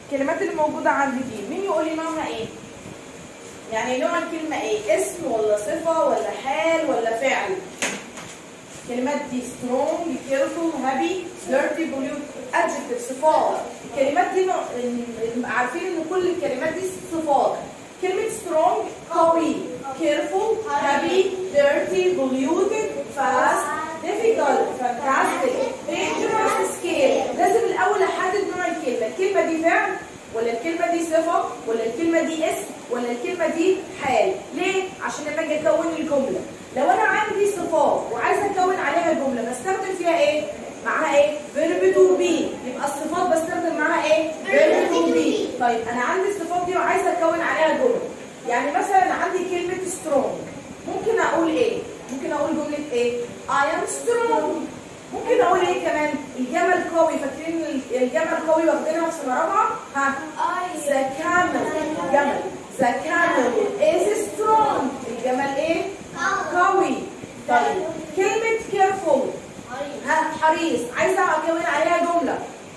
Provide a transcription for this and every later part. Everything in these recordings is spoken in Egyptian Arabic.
الكلمات اللي موجودة عندي دي مين يقول لي نوعها ايه؟ يعني نوع الكلمة ايه؟ اسم ولا صفة ولا حال ولا فعل؟ الكلمات دي strong, careful, happy, dirty, polluted, adjective صفات الكلمات دي نوع- م- عارفين ان كل الكلمات دي صفات كلمة strong قوي careful, happy, dirty, polluted, fast, difficult, fantastic, dangerous, scary لازم الأول أحدد نوع الكلمة الكلمة دي فعل ولا الكلمة دي صفة ولا الكلمة دي اسم ولا الكلمة دي حال ليه؟ عشان لما اجي اكون الجملة لو انا عندي صفات وعايزة اكون عليها جملة بستخدم فيها ايه؟ معاها ايه؟ verb to be يبقى الصفات بستخدم معاها ايه؟ verb to be طيب انا عندي الصفات دي وعايزة اكون عليها جملة يعني مثلا عندي كلمة strong ممكن اقول ايه؟ ممكن اقول جملة ايه؟ I am strong ممكن اقول ايه كمان؟ الجمل قوي فاكرين الجمل قوي واخدينها في سنة رابعة؟ ها؟ The camel جمل The camel is strong الجمل ايه؟ قوي طيب كلمة careful ها حريص عايزة اكون عليها جملة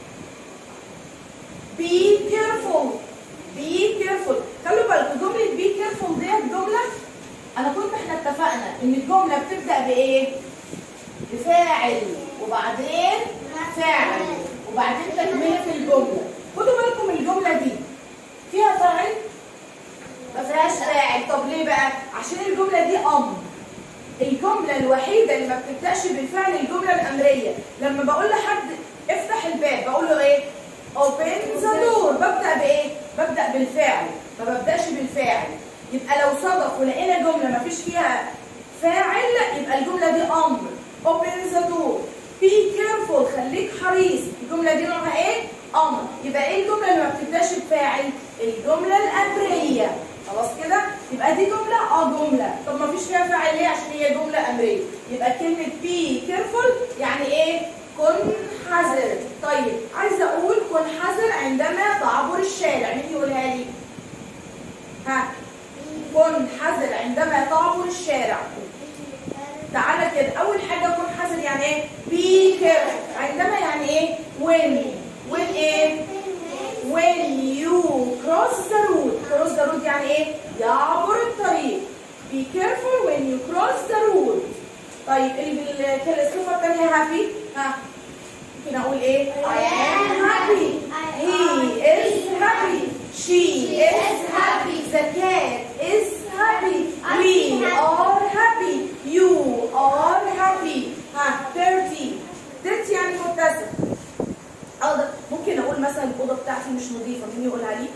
be careful be careful خلوا بالكم جملة be careful ديت جملة انا كنت احنا اتفقنا ان الجملة بتبدأ بايه؟ بفاعل وبعدين فاعل وبعدين تكملة الجملة خدوا بالكم الجملة دي فيها فاعل ما فيهاش فاعل طب ليه بقى عشان الجملة دي امر الجملة الوحيدة اللي ما بتبدأش بالفعل الجملة الأمرية لما بقول لحد افتح الباب بقول له ايه open the door ببدأ بايه ببدأ بالفعل ما ببدأش بالفاعل يبقى لو صدف ولقينا جملة ما فيش فيها فاعل يبقى الجملة دي أمر open the door be careful خليك حريص الجملة دي نوعها ايه أمر يبقى ايه الجملة اللي ما بتبدأش بفاعل الجملة الأمرية خلاص كده يبقى دي جملة اه جملة طب ما فيش فيها فاعل ليه عشان هي جملة أمرية يبقى كلمة be careful يعني ايه كن حذر طيب عايزة أقول كن حذر عندما تعبر الشارع مين يقولها لي ها كن حذر عندما تعبر الشارع تعالى كده اول حاجه كن حذر يعني ايه be careful عندما يعني ايه when when ايه when you cross the road cross the road يعني ايه يعبر الطريق be careful when you cross the road طيب ال- ال- الصفه الثانيه happy ها ممكن اقول ايه I am happy he is happy she is happy the cat is happy we are happy you are happy ها dirty dirty يعني متسف أقدر ممكن اقول مثلا الاوضه بتاعتي مش نظيفه مين يقولها لي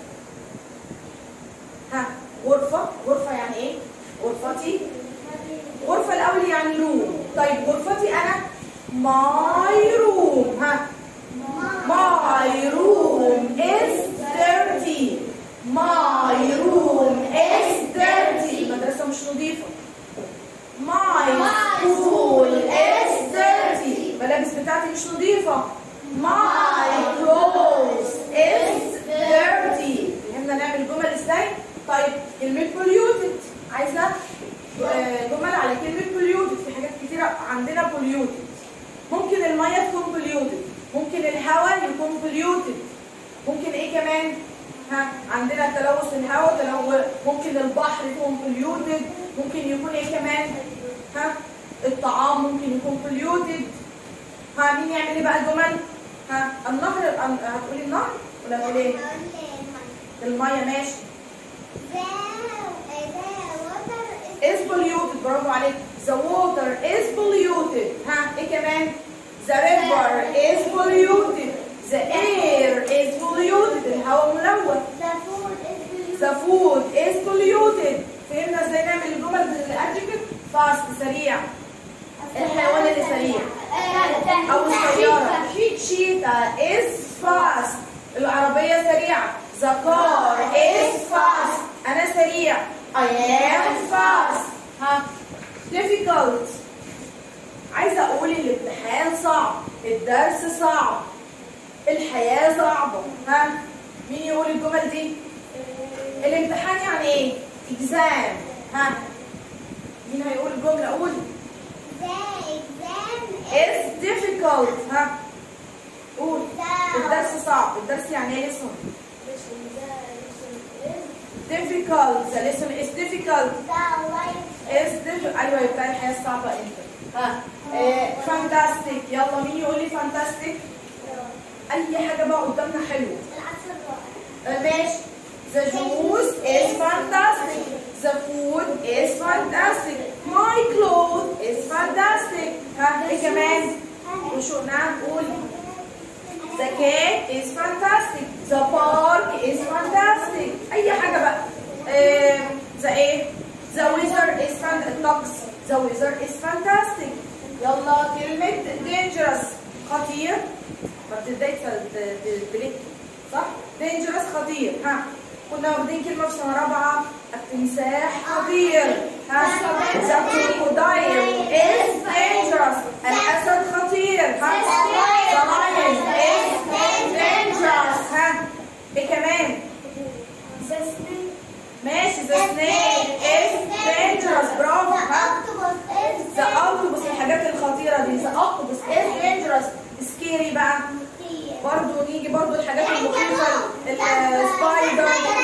ها غرفه غرفه يعني ايه غرفتي غرفه الاول يعني روم طيب غرفتي انا my room ها My room is dirty. My room is dirty. المدرسة مش نظيفة. My school is dirty. الملابس بتاعتي مش نظيفة. My clothes is dirty. فهمنا نعمل جمل ازاي؟ طيب كلمة polluted عايزة آه، جمل على كلمة polluted في حاجات كتيرة عندنا polluted ممكن المية تكون polluted ممكن الهواء يكون polluted ممكن ايه كمان ها عندنا تلوث الهواء تلوث ممكن البحر يكون polluted ممكن يكون ايه كمان ها الطعام ممكن يكون polluted ها مين يعمل ايه بقى الجمل ها النهر الأن- هتقولي النهر ولا هتقولي ايه المية ماشي is polluted برافو عليك the water is polluted ها ايه كمان the river is polluted the air is polluted الهواء ملوث the food is polluted فهمنا ازاي نعمل الجمل بالادجكتيف فاست سريع الحيوان اللي سريع او السياره شيتا is fast العربيه سريعه the car is fast انا سريع I am fast ها difficult عايزه اقول الامتحان صعب الدرس صعب الحياه صعبه ها مين يقول الجمل دي الامتحان يعني ايه exam ها مين هيقول الجمله قول is difficult ها قول الدرس صعب الدرس يعني ايه لسه difficult the lesson is difficult is difficult ايوه بتاع الحياه الصعبه انت ها فانتاستيك يلا مين يقول لي فانتاستيك اي حاجه بقى قدامنا حلوه آه، ماشي The juice is fantastic. The food is fantastic. My clothes is fantastic. ها ايه كمان؟ وشو نعم قول. The cake is fantastic. The park is fantastic. أي حاجة بقى. آه، the إيه؟ The weather is fantastic. الطقس. The weather is fantastic. يلا كلمة dangerous خطير. ما بتبدأي تبلك صح؟ dangerous خطير. ها كنا واخدين كلمة في سنة رابعة التمساح خطير. ها the crocodile is dangerous. الأسد خطير. ها the lion is dangerous. ها ايه كمان؟ ماشي the snake is dangerous برافو ها the octopus الحاجات الخطيرة دي the octopus is dangerous scary بقى برضو نيجي برضو الحاجات المخيفة السبايدر